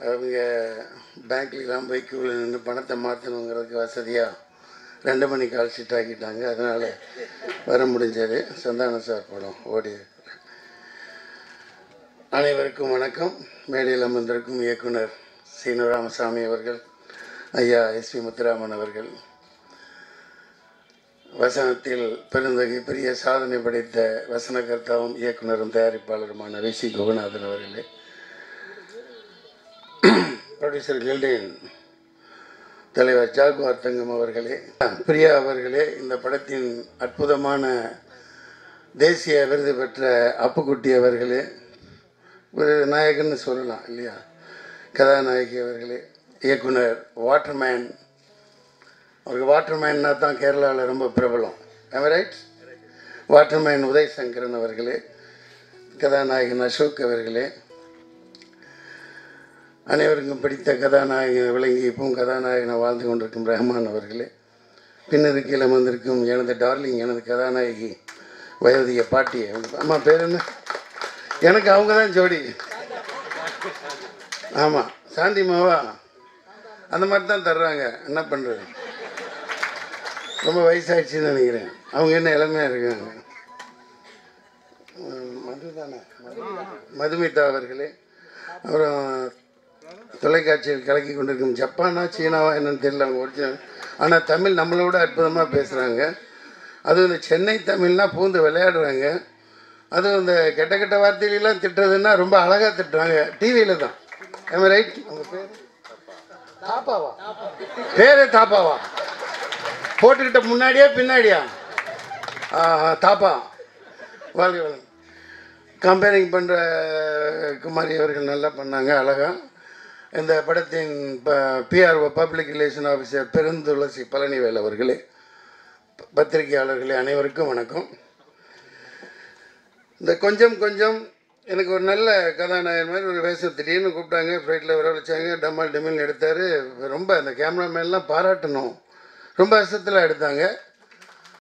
அவங்க பேங்க்லாம் போய் க்யூவில் நின்று பணத்தை மாற்றணுங்கிறதுக்கு வசதியாக ரெண்டு மணி கால் ஷீட் ஆக்கிட்டாங்க அதனால் வர முடிஞ்சது சந்தான சார் படம் ஓடி அனைவருக்கும் வணக்கம் மேடையில் அமர்ந்திருக்கும் இயக்குனர் சீனு ராமசாமி அவர்கள் ஐயா எஸ்பி முத்துராமன் அவர்கள் வசனத்தில் பெருந்தகை பெரிய சாதனை படைத்த வசனகர்த்தாவும் இயக்குனரும் தயாரிப்பாளருமான ரிஷி குகநாதன் அவர்களே ப்ரொடியூசர் கில்டேன் தலைவர் ஜாகுவார் தங்கம் அவர்களே பிரியா அவர்களே இந்த படத்தின் அற்புதமான தேசிய விருது பெற்ற அப்புக்குட்டி அவர்களே ஒரு நாயகன்னு சொல்லலாம் இல்லையா கதாநாயகி அவர்களே இயக்குனர் வாட்டர்மேன் அவருக்கு வாட்டர்மேன்னா தான் கேரளாவில் ரொம்ப பிரபலம் ரைட் வாட்டர்மேன் உதய் சங்கரன் அவர்களே கதாநாயகன் அசோக் அவர்களே அனைவருக்கும் பிடித்த கதாநாயகன் விளங்கி இப்பவும் கதாநாயகனை வாழ்ந்து கொண்டிருக்கும் ரஹ்மான் அவர்களே பின்னதுக்கில் அமர்ந்திருக்கும் எனது டார்லிங் எனது கதாநாயகி வயோதிக பாட்டி அவங்க அம்மா பேர் என்ன எனக்கு அவங்க தான் ஜோடி ஆமாம் சாந்தி மாவா அந்த மாதிரி தான் தர்றாங்க என்ன பண்ணுறது ரொம்ப வயசாகிடுச்சின்னு நினைக்கிறேன் அவங்க என்ன இளமையாக இருக்காங்க உம், மது தானே மதுமிதா அவர்களே அப்புறம் தொலைக்காட்சியில் கலக்கி கொண்டிருக்கும் ஜப்பானா சீனாவா என்னன்னு தெரியல அவங்க ஒரிஜினல் ஆனால் தமிழ் நம்மளோட அற்புதமாக பேசுகிறாங்க அதுவும் இந்த சென்னை தமிழ்னா பூந்து விளையாடுறாங்க அதுவும் இந்த கெட்ட கெட்ட வார்த்தையிலலாம் திட்டுறதுன்னா ரொம்ப அழகாக திட்டுறாங்க டிவியில் தான் ஏமா ரைட் உங்கள் பேர் தாப்பாவா பேரே தாப்பாவா போட்டுக்கிட்ட முன்னாடியா பின்னாடியா ஆஹா, தாப்பா வாழ்க வளம் கம்பேரிங் பண்ணுற குமாரி அவர்கள் நல்லா பண்ணாங்க அழகாக இந்த படத்தின் ப PRO public relation officer Perunthulasi Palanivel அவர்களே ப- பத்திரிகையாளர்களே அனைவருக்கும் வணக்கம் இந்த கொஞ்சம் கொஞ்சம் எனக்கு ஒரு நல்ல கதாநாயகன் மாதிரி ஒரு வேஷம் திடீர்னு கூப்பிட்டாங்க ஃப்ளைட்டில் வரவழைச்சாங்க டம்மால் டிமில்னு எடுத்தார் ரொம்ப அந்த கேமராமேன்லாம் பாராட்டணும் ரொம்ப வருஷத்தில் எடுத்தாங்க